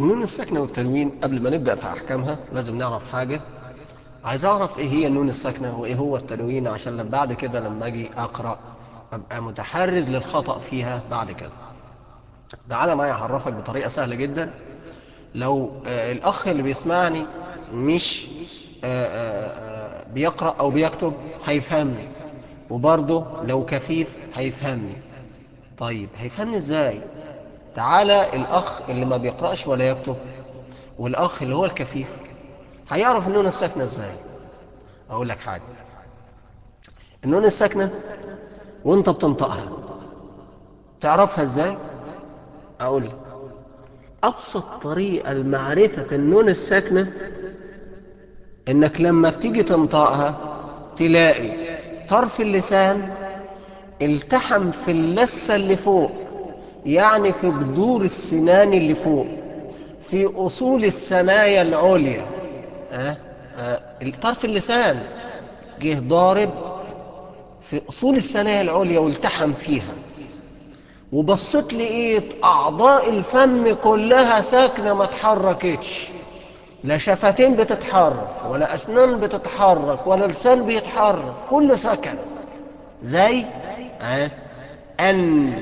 النون الساكنة والتنوين قبل ما نبدأ في أحكامها لازم نعرف حاجة عايز أعرف إيه هي النون الساكنة وإيه هو التنوين عشان لما بعد كده لما أجي أقرأ أبقى متحرز للخطأ فيها بعد كده تعالى معايا أعرفك بطريقة سهلة جدا لو آه الأخ اللي بيسمعني مش آه آه بيقرأ أو بيكتب هيفهمني وبرضه لو كفيف هيفهمني طيب هيفهمني ازاي تعالى الأخ اللي ما بيقرأش ولا يكتب والأخ اللي هو الكفيف هيعرف النون الساكنة ازاي أقول لك حاجة النون الساكنة وانت بتنطقها تعرفها ازاي أقول لك أبسط طريقة لمعرفة النون الساكنة إنك لما بتيجي تنطقها تلاقي طرف اللسان التحم في اللثة اللي فوق يعني في جذور السنان اللي فوق في أصول الثنايا العليا أه؟ أه؟ طرف اللسان جه ضارب في أصول الثنايا العليا والتحم فيها وبصيت لقيت أعضاء الفم كلها ساكنة ما اتحركتش لا شفتين بتتحرك ولا أسنان بتتحرك ولا لسان بيتحرك كله سكن زي أه؟ أن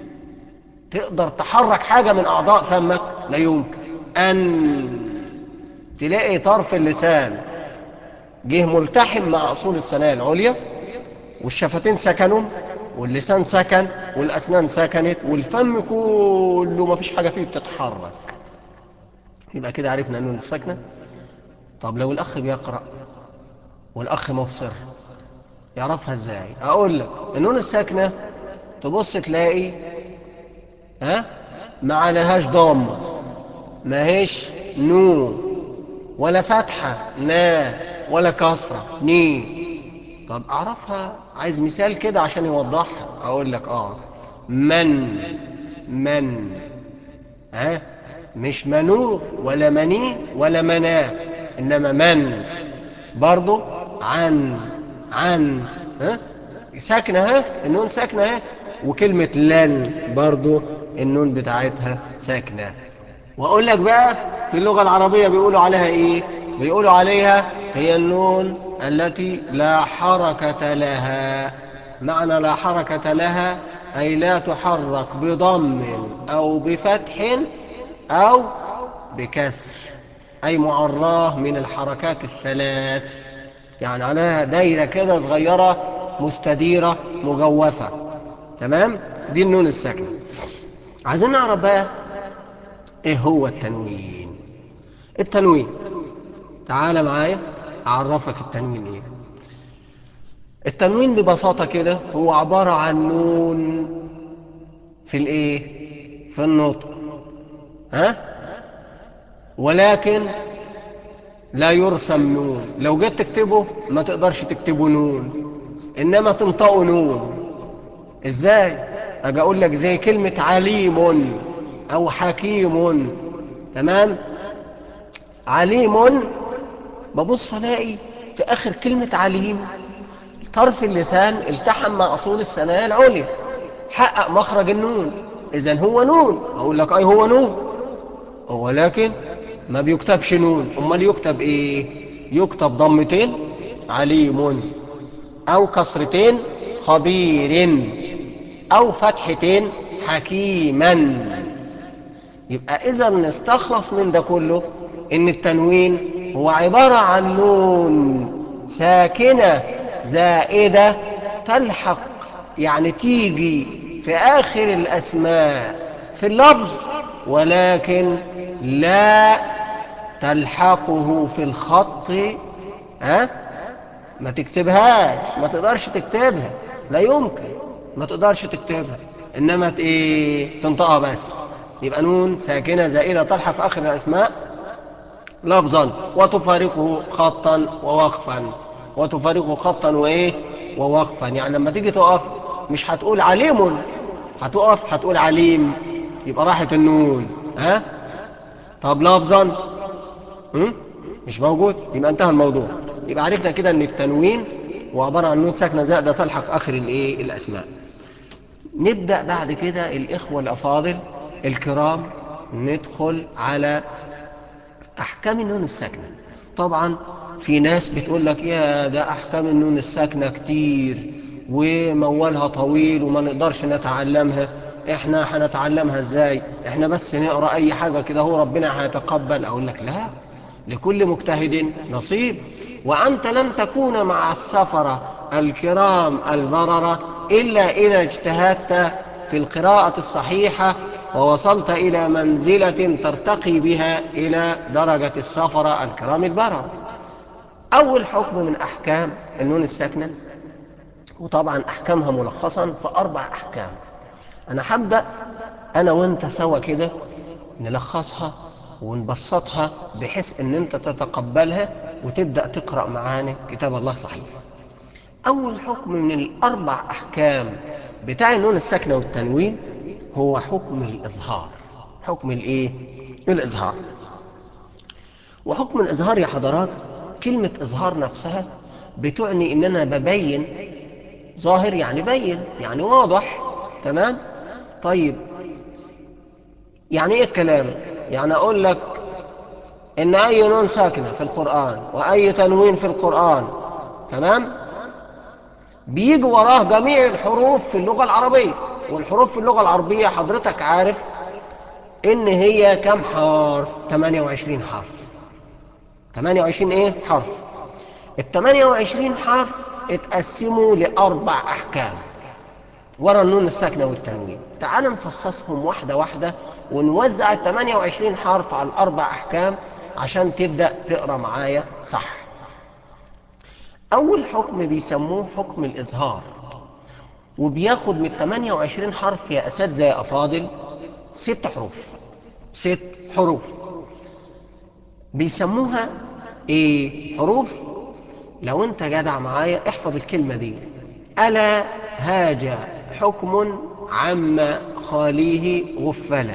تقدر تحرك حاجة من أعضاء فمك لا يمكن أن تلاقي طرف اللسان جه ملتحم مع أصول الثنايا العليا والشفتين سكنوا واللسان سكن والأسنان سكنت والفم كله ما فيش حاجة فيه بتتحرك يبقى كده عرفنا النون الساكنة طب لو الأخ بيقرأ والأخ مبصر يعرفها ازاي أقول لك النون الساكنة تبص تلاقي ها ما عليهاش ضامة ما هيش نو ولا فتحة نا ولا كسرة ني طب أعرفها عايز مثال كده عشان يوضحها أقول لك آه من من ها مش منو ولا مني ولا منا إنما من برضو عن عن ها ساكنة ها النون ساكنة ها وكلمة لن برضو النون بتاعتها ساكنة وأقول لك بقى في اللغة العربية بيقولوا عليها إيه بيقولوا عليها هي النون التي لا حركة لها معنى لا حركة لها أي لا تحرك بضم أو بفتح أو بكسر أي معراه من الحركات الثلاث يعني عليها دايرة كده صغيرة مستديرة مجوفة تمام دي النون الساكنة عايزين نعرف بقى ايه هو التنوين التنوين تعال معايا اعرفك التنوين ايه التنوين ببساطة كده هو عبارة عن نون في الايه في النطق ها ولكن لا يرسم نون لو جيت تكتبه ما تقدرش تكتبه نون انما تنطقه نون ازاي اجي اقول لك زي كلمة عليم او حكيم تمام عليم ببص الاقي في اخر كلمة عليم طرف اللسان التحم مع اصول الثنايا العليا حقق مخرج النون اذا هو نون اقول لك اي هو نون ولكن ما بيكتبش نون امال يكتب ايه يكتب ضمتين عليم او كسرتين خبير او فتحتين حكيما يبقى اذا نستخلص من ده كله ان التنوين هو عبارة عن نون ساكنة زائدة تلحق يعني تيجي في اخر الاسماء في اللفظ ولكن لا تلحقه في الخط ها ما تكتبهاش ما تقدرش تكتبها لا يمكن ما تقدرش تكتبها انما ايه تنطقها بس يبقى نون ساكنه زائده تلحق في اخر الاسماء لفظا وتفارقه خطا ووقفا وتفارقه خطا وايه ووقفا يعني لما تيجي تقف مش هتقول عليم هتقف هتقول عليم يبقى راحت النون ها طب لفظا مش موجود يبقى انتهى الموضوع يبقى عرفنا كده ان التنوين هو عباره عن نون ساكنه زائده تلحق اخر الايه الاسماء نبدا بعد كده الاخوه الافاضل الكرام ندخل على أحكام النون الساكنة طبعا في ناس بتقول لك يا ده أحكام النون الساكنة كتير وموالها طويل وما نقدرش نتعلمها احنا هنتعلمها ازاي احنا بس نقرأ اي حاجة كده هو ربنا هيتقبل اقول لك لا لكل مجتهد نصيب وانت لن تكون مع السفرة الكرام البررة الا اذا اجتهدت في القراءة الصحيحة ووصلت الى منزلة ترتقي بها الى درجة السفرة الكرام البررة اول حكم من احكام النون الساكنة وطبعا احكامها ملخصا في اربع احكام انا هبدا انا وانت سوا كده نلخصها ونبسطها بحيث ان انت تتقبلها وتبدا تقرا معانا كتاب الله صحيح اول حكم من الاربع احكام بتاع النون الساكنه والتنوين هو حكم الاظهار حكم الايه الاظهار وحكم الاظهار يا حضرات كلمه اظهار نفسها بتعني ان انا ببين ظاهر يعني بين يعني واضح تمام طيب يعني ايه الكلام يعني اقول لك ان اي نون ساكنه في القران واي تنوين في القران تمام بيجي وراه جميع الحروف في اللغه العربيه والحروف في اللغه العربيه حضرتك عارف ان هي كم حرف 28 حرف 28 ايه حرف ال 28 حرف اتقسموا لاربع احكام ورا النون الساكنة والتنوين تعال نفصصهم واحدة واحدة ونوزع ال 28 حرف على الأربع أحكام عشان تبدأ تقرأ معايا صح أول حكم بيسموه حكم الإظهار وبياخد من 28 حرف يا أساتذة يا أفاضل ست حروف ست حروف بيسموها إيه حروف لو أنت جدع معايا احفظ الكلمة دي ألا هاج حكم عم خاليه غفلا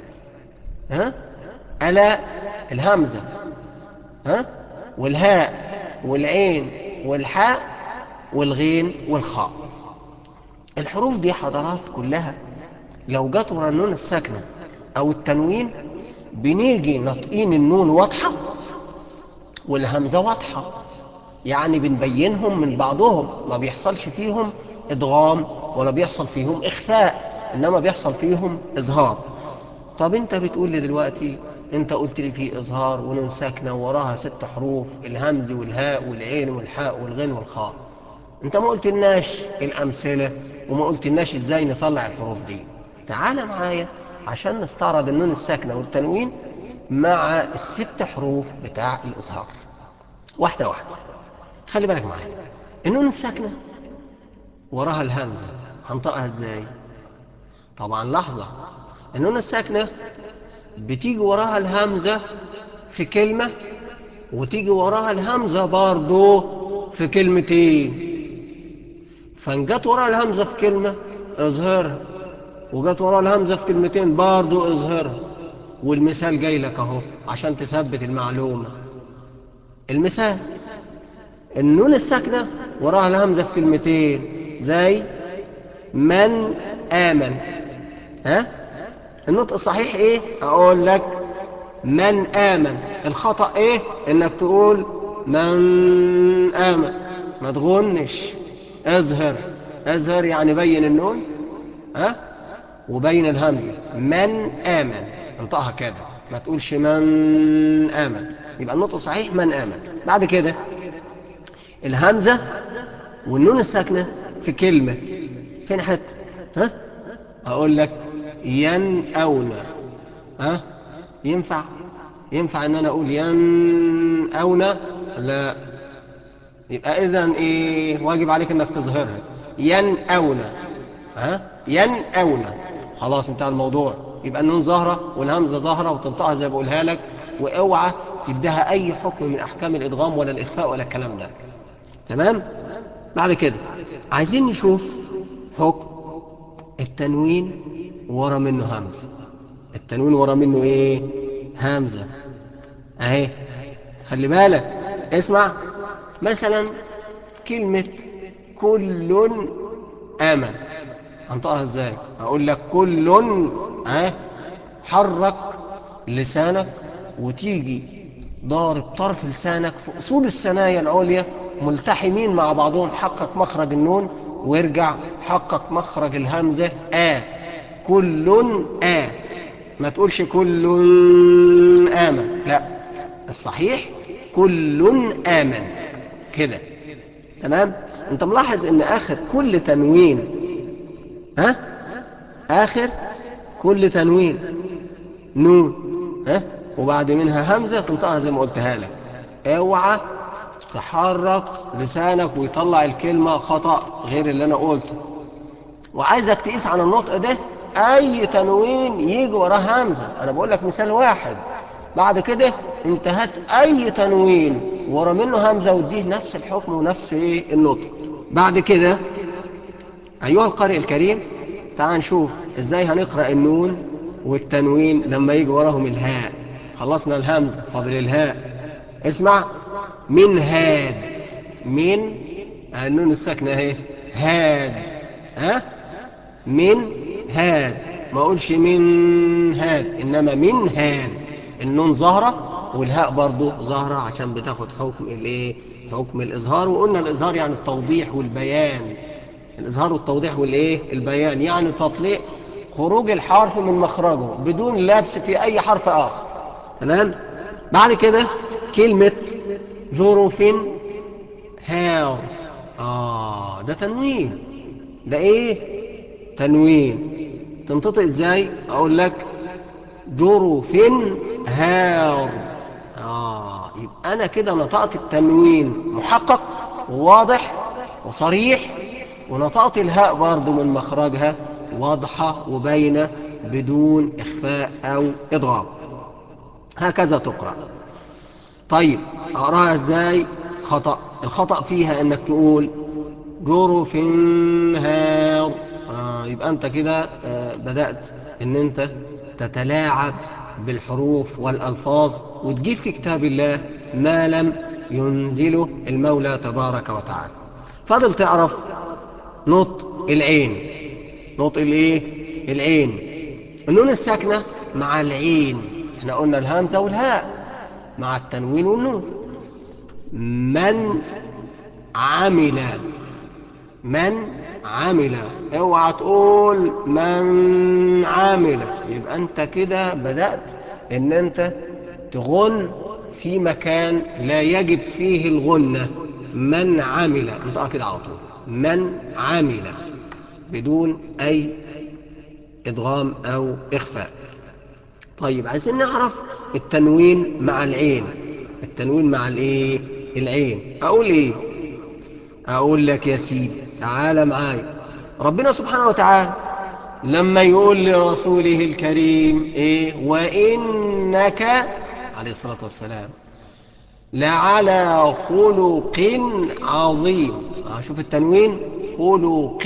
ها ألا الهمزة ها والهاء والعين والحاء والغين والخاء الحروف دي حضرات كلها لو جت ورا النون الساكنة أو التنوين بنيجي نطقين النون واضحة والهمزة واضحة يعني بنبينهم من بعضهم ما بيحصلش فيهم ادغام ولا بيحصل فيهم اخفاء انما بيحصل فيهم اظهار طب انت بتقول لي دلوقتي انت قلت لي في اظهار ونون ساكنه وراها ست حروف الهمز والهاء والعين والحاء والغين والخاء انت ما قلتلناش الامثله وما قلتلناش ازاي نطلع الحروف دي تعال معايا عشان نستعرض النون الساكنه والتنوين مع الست حروف بتاع الاظهار واحده واحده خلي بالك معايا النون الساكنه وراها الهمزة هنطقها ازاي طبعا لحظة النون الساكنة بتيجي وراها الهمزة في كلمة وتيجي وراها الهمزة برضو في كلمتين فان جت وراها الهمزة في كلمة اظهرها وجت وراها الهمزة في كلمتين برضو اظهرها والمثال جاي لك اهو عشان تثبت المعلومة المثال النون الساكنة وراها الهمزة في كلمتين زي من آمن ها النطق الصحيح ايه اقول لك من آمن الخطأ ايه انك تقول من آمن ما تغنش اظهر اظهر يعني بين النون ها وبين الهمزة من آمن انطقها كده ما تقولش من آمن يبقى النطق الصحيح من آمن بعد كده الهمزة والنون الساكنة في كلمة فين حتى ها اقول لك ينأون ها ينفع ينفع ان انا اقول ينأون لا يبقى اذا ايه واجب عليك انك تظهرها ينأون ها ينأون خلاص انتهى الموضوع يبقى النون ظاهرة والهمزة ظاهرة وتنطقها زي بقولها لك واوعى تديها اي حكم من احكام الادغام ولا الاخفاء ولا الكلام ده تمام بعد كده عايزين نشوف حكم التنوين ورا منه همزة التنوين ورا منه ايه همزة اهي خلي بالك اسمع مثلا كلمة كل آمن انطقها ازاي اقول لك كل اه حرك لسانك وتيجي ضارب طرف لسانك في أصول الثنايا العليا ملتحمين مع بعضهم حقق مخرج النون وارجع حقق مخرج الهمزة آ كل آ ما تقولش كل آمن لا الصحيح كل آمن كده تمام انت ملاحظ ان اخر كل تنوين ها اخر كل تنوين نون ها وبعد منها همزة تنطقها زي ما قلتها لك اوعى تحرك لسانك ويطلع الكلمة خطأ غير اللي انا قلته وعايزك تقيس على النطق ده اي تنوين يجي وراه همزة انا بقول لك مثال واحد بعد كده انت هات اي تنوين ورا منه همزة واديه نفس الحكم ونفس ايه النطق بعد كده ايها القارئ الكريم تعال نشوف ازاي هنقرأ النون والتنوين لما يجي وراهم الهاء خلصنا الهمزة فاضل الهاء اسمع من هاد من النون الساكنة اهي هاد ها من هاد ما اقولش من هاد انما من هاد النون ظاهرة والهاء برضو ظاهرة عشان بتاخد حكم الايه حكم الاظهار وقلنا الاظهار يعني التوضيح والبيان الاظهار والتوضيح والايه البيان يعني تطليق خروج الحرف من مخرجه بدون لبس في اي حرف اخر تمام بعد كده كلمة ظروف هار اه ده تنوين ده ايه تنوين تنطق ازاي اقول لك جرف هار اه يبقى انا كده نطقت التنوين محقق وواضح وصريح ونطقت الهاء برضو من مخرجها واضحة وبينة بدون إخفاء أو إضغام هكذا تقرأ طيب أقرأها إزاي خطأ الخطأ فيها إنك تقول جرف هار آه يبقى أنت كده آه بدأت إن أنت تتلاعب بالحروف والألفاظ وتجيب في كتاب الله ما لم ينزله المولى تبارك وتعالى فضل تعرف نطق العين نطق الايه العين النون الساكنة مع العين احنا قلنا الهمزة والهاء مع التنوين والنون من عمل من عمل اوعى تقول من عمل يبقى انت كده بدأت ان انت تغن في مكان لا يجب فيه الغنة من عمل انطقها كده على طول من عمل بدون اي ادغام او اخفاء طيب عايزين نعرف التنوين مع العين التنوين مع الايه العين اقول ايه اقول لك يا سيدي تعالى معايا ربنا سبحانه وتعالى لما يقول لرسوله الكريم ايه وانك عليه الصلاه والسلام لعلى خلق عظيم شوف التنوين خلق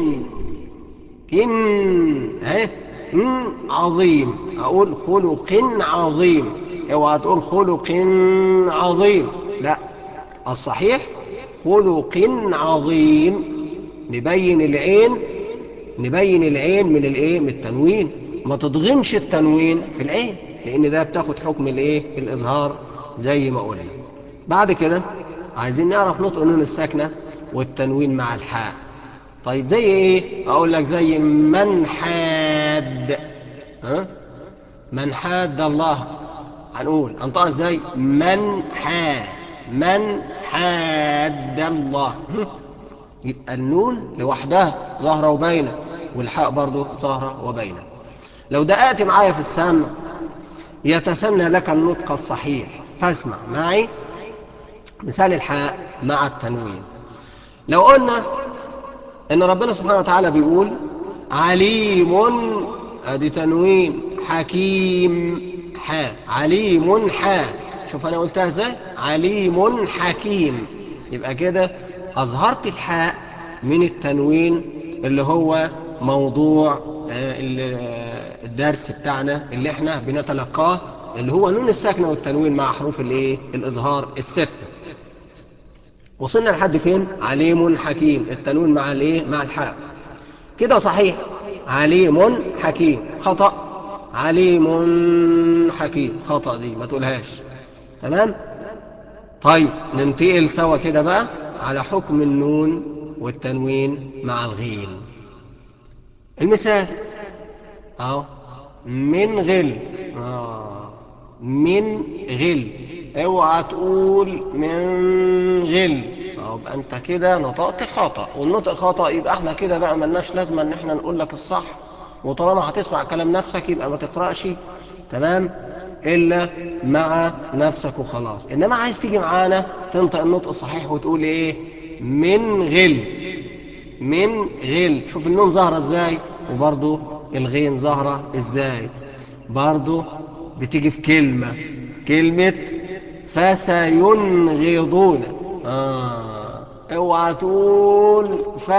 إن ها عظيم أقول خلق عظيم اوعى تقول خلق عظيم لا الصحيح خلق عظيم نبين العين نبين العين من الايه من التنوين ما تضغمش التنوين في العين لان ده بتاخد حكم الايه الاظهار زي ما قلنا بعد كده عايزين نعرف نطق النون الساكنه والتنوين مع الحاء طيب زي ايه اقول لك زي من حاد ها من حاد الله هنقول انطقها ازاي من حاد من حاد الله يبقى النون لوحدها ظاهره وباينه والحاء برضو ظاهره وباينه لو دققت معايا في السمع يتسنى لك النطق الصحيح فاسمع معي مثال الحاء مع التنوين لو قلنا ان ربنا سبحانه وتعالى بيقول عليم ادي تنوين حكيم حا عليم حا شوف انا قلتها ازاي عليم حكيم يبقى كده اظهرت الحاء من التنوين اللي هو موضوع الدرس بتاعنا اللي احنا بنتلقاه اللي هو نون الساكنه والتنوين مع حروف الايه الاظهار السته وصلنا لحد فين عليم حكيم التنوين مع الايه مع الحاء كده صحيح عليم حكيم خطأ عليم حكيم خطأ دي ما تقولهاش تمام طيب ننتقل سوا كده بقى على حكم النون والتنوين مع الغين المثال اهو من غل آه. من غل اوعى تقول من غل اه يبقى انت كده نطقت خطأ والنطق خطأ يبقى احنا كده بقى ملناش لازمة ان احنا نقول لك الصح وطالما هتسمع كلام نفسك يبقى ما تقرأش تمام الا مع نفسك وخلاص انما عايز تيجي معانا تنطق النطق الصحيح وتقول ايه من غل من غل شوف النون ظاهرة ازاي وبرضو الغين ظاهرة ازاي برضو بتيجي في كلمة كلمة فسينغضون آه. اوعى تقول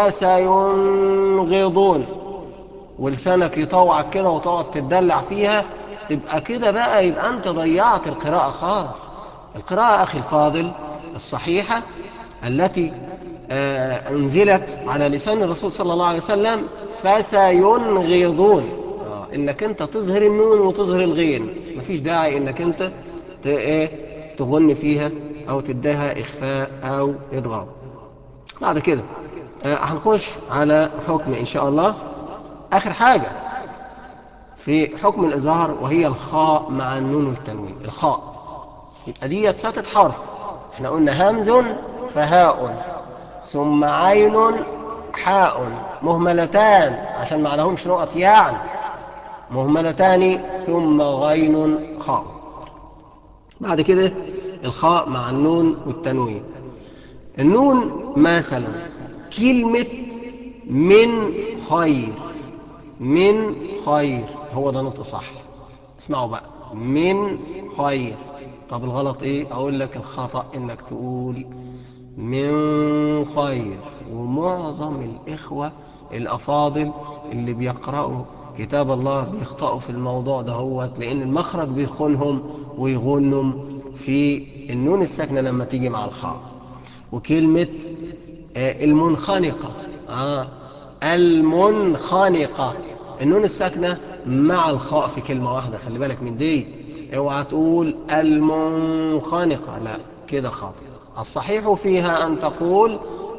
فسينغضون ولسانك يطوعك كده وتقعد تدلع فيها تبقى كده بقى يبقى انت ضيعت القراءة خالص القراءة اخي الفاضل الصحيحة التي آه انزلت على لسان الرسول صلى الله عليه وسلم فسينغضون آه انك انت تظهر النون وتظهر الغين مفيش داعي انك انت ايه تغن فيها او تديها اخفاء او ادغام بعد كده آه هنخش على حكم ان شاء الله اخر حاجة في حكم الإظهار وهي الخاء مع النون والتنوين الخاء يبقى ديت ساتت حرف احنا قلنا همز فهاء ثم عين حاء مهملتان عشان ما لهمش نقط يعني مهملتان ثم غين خاء بعد كده الخاء مع النون والتنوين النون مثلا كلمة من خير من خير هو ده نطق صح اسمعوا بقى من خير طب الغلط ايه اقول لك الخطأ انك تقول من خير ومعظم الاخوة الافاضل اللي بيقرأوا كتاب الله بيخطئوا في الموضوع ده هو لان المخرج بيخونهم ويغنهم في النون الساكنة لما تيجي مع الخاء وكلمة آه المنخنقة آه المنخنقة النون الساكنة مع الخاء في كلمة واحدة خلي بالك من دي اوعى تقول المنخنقة لا كده خاطئ الصحيح فيها أن تقول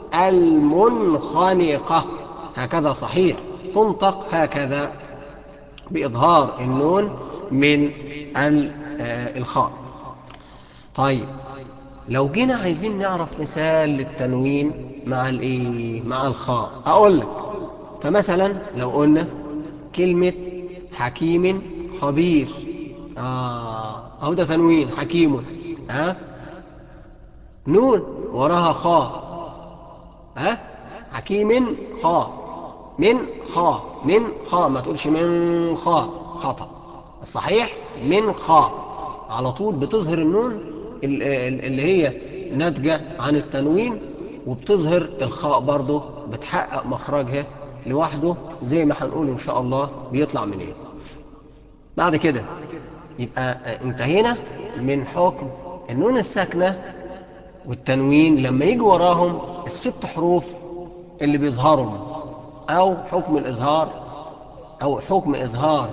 المنخنقة هكذا صحيح تنطق هكذا بإظهار النون من الخاء طيب لو جينا عايزين نعرف مثال للتنوين مع الايه مع الخاء اقول لك فمثلا لو قلنا كلمة حكيم خبير اه اهو ده تنوين حكيم ها آه؟ نون وراها خاء ها آه؟ حكيم خاء من خاء من خاء ما تقولش من خاء خطأ الصحيح من خاء على طول بتظهر النون اللي هي ناتجة عن التنوين وبتظهر الخاء برضه بتحقق مخرجها لوحده زي ما هنقول ان شاء الله بيطلع منين إيه. بعد كده يبقى انتهينا من حكم النون الساكنة والتنوين لما يجي وراهم الست حروف اللي بيظهرهم او حكم الاظهار او حكم اظهار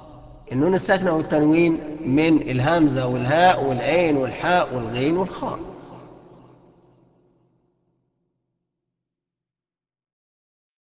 النون الساكنة والتنوين من الهمزة والهاء والعين والحاء والغين والخاء